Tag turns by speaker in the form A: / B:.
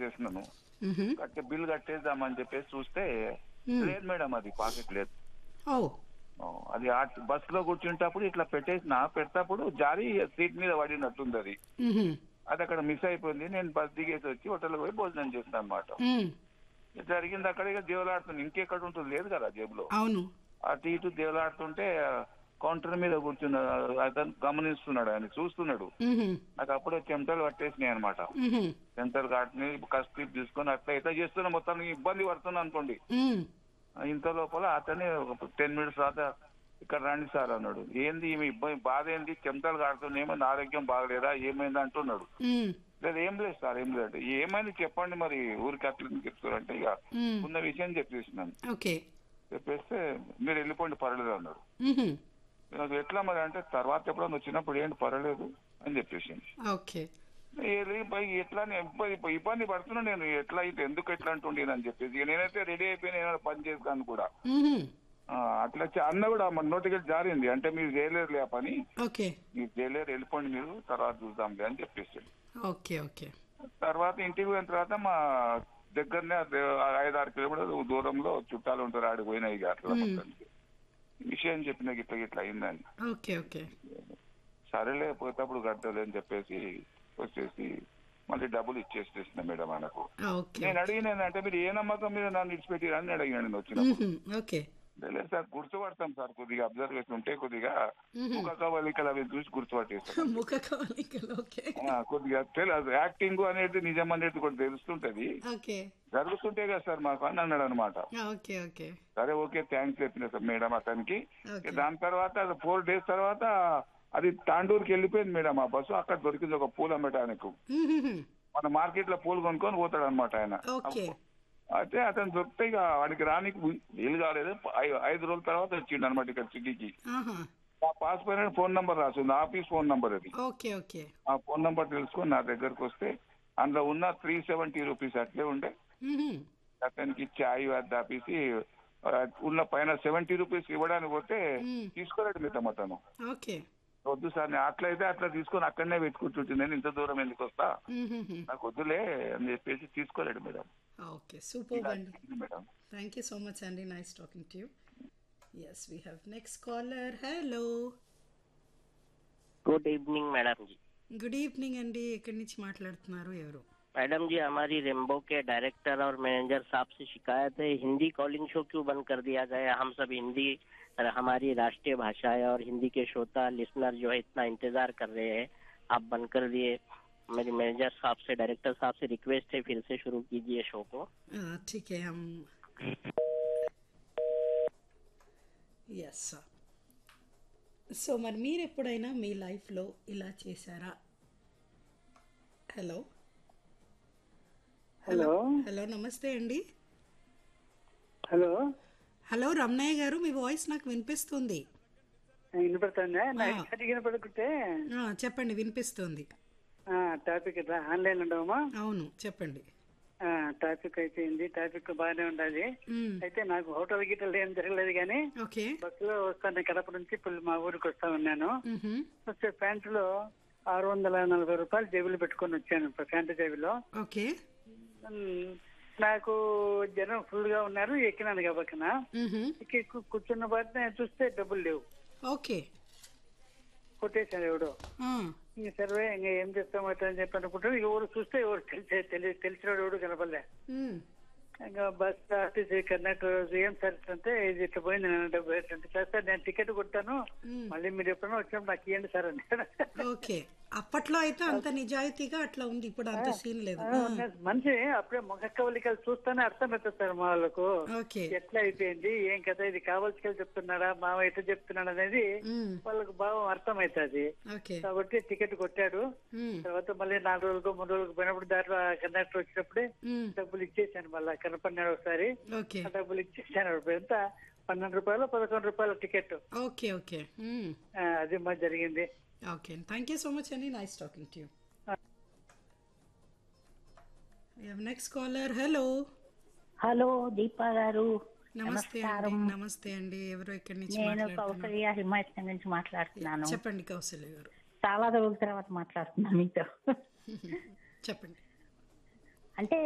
A: చేసినాను
B: మ్హూ.
A: కట్టే బిల్ కట్టేద్దామని చెప్పేసి చూస్తే లేదు మేడం అది పాకెట్ లేదు
B: ఓ
A: ఓ, అది బస్ లో కూర్చుంటప్పుడు ఇట్లా పెట్టేసిన పెట్టేటప్పుడు జారి సీట్ మీద పడినట్టుంది అది
B: మ్హూ.
A: అది అక్కడ మిస్ అయిపోయింది నేను బస్ దిగేసి వచ్చి హోటల్కి పోయి భోజనం చేస్తాను అనమాట
B: మ్.
A: జరిగింది అక్కడ ఇక దేవులాడుతుంది ఇంకెక్కడ ఉంటుంది లేదు కదా జేబులో
B: అవును
A: అటు ఇటు దేవులాడుతుంటే కౌంటర్ మీద కూర్చున్న అతను గమనిస్తున్నాడు ఆయన చూస్తున్నాడు
B: మ్హూ.
A: నాకు అప్పుడే చెమటలు పట్టేసినాయి అనమాట
B: మ్హూ.
A: చెమటలు కాటిని కష్టి తీసుకొని అట్లా ఇట్లా చేస్తున్నా మొత్తం ఇబ్బంది పడుతున్నా అనుకోండి
B: మ్.
A: ఇంత లోపల అతనే ఒక టెన్ మినిట్స్ తర్వాత ఇక్కడ రండి సార్ అన్నాడు ఏంది ఈమె ఇబ్బంది బాధ ఏంది చెమటలు కాడుతుంది ఏమైంది ఆరోగ్యం బాగలేదా ఏమైంది అంటున్నాడు
B: మ్.
A: లేదు ఏం లేదు సార్ ఏం లేదు ఏమైంది చెప్పండి మరి ఊరికి అట్లా ఎందుకు చెప్తారంటే ఇక
B: మ్.
A: ఉన్న విషయం చెప్పేసినాను
B: ఓకే
A: చెప్పేస్తే మీరు వెళ్ళిపోండి పర్లేదు అన్నాడు
B: మ్హూ.
A: నాకు ఎట్లా మరి అంటే తర్వాత ఎప్పుడన్నా వచ్చినప్పుడు ఏంటి పర్వాలేదు అని చెప్పేసి
B: ఓకే
A: ఏది పై ఎట్లా అని ఇబ్బంది ఇబ్బంది పడుతున్నా నేను ఎట్లా అయితే ఎందుకు ఎట్లా అంటుండేది అని చెప్పేసి ఇక నేనైతే రెడీ అయిపోయిన ఏమైనా పని చేస్తాను కూడా
B: మ్హూ.
A: ఆ, అట్లా చ- అన్న కూడా మన నోటికి జారింది అంటే మీరు చేయలేరులే ఆ పని
B: ఓకే
A: మీరు చేయలేరు వెళ్ళిపోండి మీరు తర్వాత చూద్దాంలే అని చెప్పేసి
B: ఓకే ఓకే
A: తర్వాత ఇంటికి పోయిన తర్వాత మా దగ్గరనే అదే ఐదు ఆరు కిలోమీటర్ల దూరంలో చుట్టాలు ఉంటారు ఆడికి పోయినా ఇక అట్లా మొత్తానికి. విషయం చెప్పిన ఇట్లా ఇట్లా అయిందని
B: ఓకే ఓకే
A: సరేలే పోయేటప్పుడు కట్టదు అని చెప్పేసి వచ్చేసి మళ్ళీ డబ్బులు ఇచ్చేసేసిన మేడం ఆయనకు
B: ఓకే
A: నేను అడిగిన అంటే మీరు ఏ నమ్మకం మీద నన్ను ఇచ్చిపెట్టారు అని అడిగినాను నేను వచ్చినప్పుడు
B: మ్హూ. ఓకే
A: లేదు సార్ గుర్తుపడతాం సార్ కొద్దిగా అబ్జర్వేషన్ ఉంటే కొద్దిగా ముఖ కవలికలు అవి చూసి గుర్తుపట్టేస్తాం
B: ముఖ కవలికలు ఓకే
A: ఆ, కొద్దిగా తెలు యాక్టింగ్ అనేది నిజం అనేది కూడా తెలుస్తుంటది
B: ఓకే
A: జరుగుతుంటే కదా సార్ మాకు అని అన్నాడు అనమాట
B: ఓకే ఓకే
A: సరే ఓకే థ్యాంక్స్ చెప్పిన సార్ మేడం అతనికి
B: ఓకే
A: దాని తర్వాత ఫోర్ డేస్ తర్వాత అది తాండూరుకి వెళ్ళిపోయింది మేడం ఆ బస్సు అక్కడ దొరికింది ఒక పూలు అమ్మటానికి
B: మ్హూ.
A: మన మార్కెట్ లో పూలు కొనుక్కొని పోతాడు అనమాట ఆయన
B: ఓకే
A: అయితే అతను దొరికితే ఇక వాడికి రానికి వీలు కాలేదు ఐ- ఐదు రోజుల తర్వాత వచ్చిండు అనమాట ఇక్కడ సిటీకి
B: ఆహా
A: ఆ పాస్ పైన ఫోన్ నంబర్ రాసింది ఆఫీస్ ఫోన్ నంబర్ అది
B: ఓకే ఓకే
A: ఆ ఫోన్ నంబర్ తెలుసుకొని నా దగ్గరకు వస్తే అందులో ఉన్న త్రీ సెవెంటీ రూపీస్ అట్లే ఉండే
B: మ్హూ.
A: అతనికి ఇచ్చి ఆయి వద్ద ఆపేసి ఆ, ఉన్న పైన సెవెంటీ రూపీస్ ఇవ్వడానికి పోతే
B: మ్మ్.
A: తీసుకోలేడు మిగతా అతను
B: ఓకే
A: వద్దు సార్ నేను అట్లయితే అట్లా తీసుకొని అక్కడనే పెట్టుకుంటుంటే నేను ఇంత దూరం ఎందుకు వస్తా
B: మ్హూ.
A: నాకు వద్దులే అని చెప్పేసి తీసుకోలేడు మేడం
B: ఓకే సూపర్ అండి
A: madam
B: thank you so much అండి nice talking to you yes we have next caller hello
C: good evening madam ji
B: good evening అండి ఎక్కడి నుంచి మాట్లాడుతున్నారు ఎవరు
C: मैडम जी हमारी रेम्बो के डायरेक्टर और मैनेजर साहब से शिकायत है हिंदी कॉलिंग शो क्यों बंद कर दिया गया हम सब हिंदी हमारी राष्ट्रीय भाषा है और हिंदी के श्रोता लिसनर जो है इतना इंतजार कर रहे हैं आप बंद कर दिए मेरी मैनेजर साहब से डायरेक्टर साहब से रिक्वेस्ट है फिर से शुरू कीजिए शो को
B: ఆ, ठीक है हम ఎస్ సో మరి మీరు ఎప్పుడైనా మీ లైఫ్లో ఇలా చేశారా హలో
D: హలో
B: హలో నమస్తే అండి
D: హలో
B: హలో రమణయ్య గారు మీ వాయిస్ నాకు వినిపిస్తుంది
D: వినపడుతుందా నాకు సరిగ్గా వినపడుకుంటే
B: ఆ, చెప్పండి వినిపిస్తుంది
D: టాపిక్ ఇట్లా ఆన్లైన్ ఉండవమ్మా
B: అవును చెప్పండి
D: ఆ, టాపిక్ అయిపోయింది టాపిక్ బాగానే ఉండాలి
B: మ్,
D: అయితే నాకు హోటల్ గిటల్ ఏం జరగలేదు కానీ
B: ఓకే
D: బస్సులో వస్తాను కడప నుంచి ఇప్పుడు మా ఊరికి వస్తా ఉన్నాను
B: మ్హూ.
D: వస్తే ప్యాంటులో ఆరు వందల నలభై రూపాయలు జేబులు పెట్టుకొని వచ్చాను ప్యాంటు జేబులో
B: ఓకే
D: మ్, నాకు జనం ఫుల్ గా ఉన్నారు ఎక్కినాను కాబట్టిన
B: మ్హూ.
D: ఎక్కి కు- కూర్చున్న బాధ నేను చూస్తే డబ్బులు లేవు
B: ఓకే
D: కొట్టేశాను ఎవడో
B: ఆ,
D: ఇంక సర్వే ఇంకా ఏం చేస్తాం అట్లా అని చెప్పి అనుకుంటాను ఎవరు చూస్తే ఎవరు తెలిసే తెలి తెలిసినోడు ఎవడు కనపడలే
B: మ్,
D: ఇంకా బస్ ఆర్టీసీ కండక్టర్ ఏం సర్వీస్ అంటే ఇది ఇట్లా పోయింది నేను డబ్బు అంటే సార్ నేను టికెట్ కొట్టాను
B: మ్.
D: మళ్ళీ మీరు ఎప్పుడైనా వచ్చినప్పుడు నాకు ఇవ్వండి సార్ అంటే
B: ఓకే అప్పట్లో అయితే అంత నిజాయితీగా అట్లా ఉంది ఇప్పుడు అంత సీన్ లేదు
D: ఆ, మనిషి అప్పుడే ముఖ కవలికలు చూస్తేనే అర్థమవుతుంది సార్ మా వాళ్ళకు
B: ఓకే
D: ఎట్లా అయిపోయింది ఏం కదా ఇది కావాల్సి చెప్తున్నాడా మావ ఎట్లా చెప్తున్నాడు అనేది
B: మ్,
D: వాళ్ళకు భావం అర్థమవుతుంది
B: ఓకే
D: కాబట్టి టికెట్ కొట్టాడు
B: మ్,
D: తర్వాత మళ్ళీ నాలుగు రోజులకు మూడు రోజులకు పోయినప్పుడు దాంట్లో కండక్టర్ వచ్చినప్పుడే
B: మ్,
D: డబ్బులు ఇచ్చేసాను మళ్ళీ కనపడినాడు ఒకసారి
B: ఓకే
D: ఆ డబ్బులు ఇచ్చేసాను అప్పుడు ఎంత పన్నెండు రూపాయలు పదకొండు రూపాయల టికెట్
B: ఓకే ఓకే మ్,
D: ఆ, అది మా జరిగింది
B: okay thank you so much అండి nice talking to you next caller hello
E: hello Deepa గారు
B: నమస్తే అండి నమస్తే అండి ఎవరు ఎక్కడి నుంచి
E: నేను
B: మాట్లాడుతున్నారు
E: కౌసల్య హిమాయత్ నుంచి మాట్లాడుతున్నాను
B: చెప్పండి కౌశల్య గారు
E: చాలా రోజుల తర్వాత మాట్లాడుతున్నాను మీతో
B: చెప్పండి
E: అంటే